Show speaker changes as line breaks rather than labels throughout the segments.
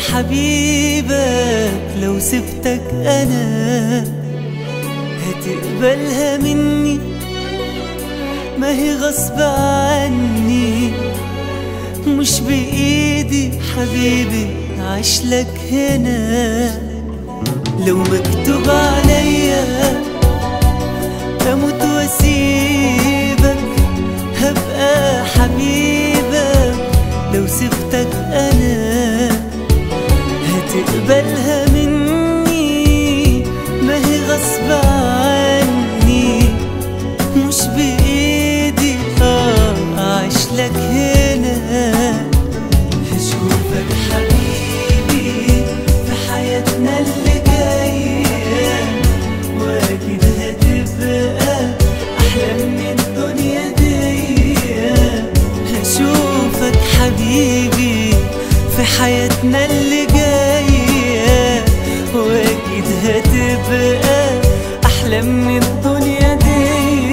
حبيبك لو سبتك انا هتقبلها مني ما هي غصب عني مش بإيدي حبيبي عشلك هنا لو مكتوب عليا اموت واسيبك هبقى حبيبك لو سبتك انا هتقبلها مني ما هي غصب عني مش بايدي اه اعيشلك هنا هشوفك حبيبي في حياتنا اللي جايه واكيد هتبقى احلى من الدنيا دي هشوفك حبيبي في حياتنا اللي جايه واكيد هتبقى احلى من الدنيا دي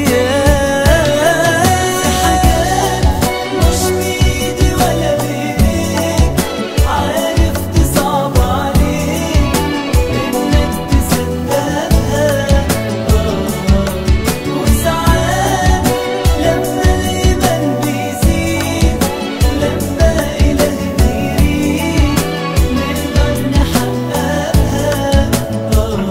في حاجات مش بإيدي ولا بإيديك عارف تصعب عليك إنك تصدقها آه. وساعات لما الإيمان بيزيد لما إلهنا يريد نقدر نحققها آه.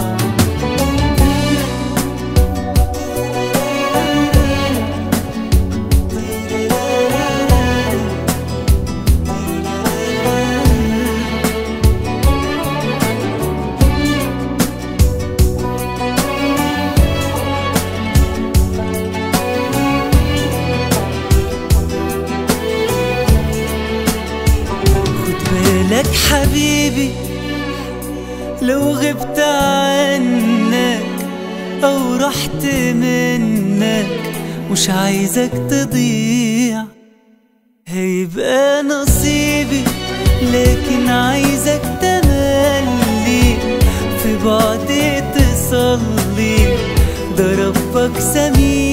خد بالك حبيبي لو غبت عنك او رحت منك مش عايزك تضيع هيبقى نصيبي لكن عايزك تملي في بعد تصلي ده ربك سميع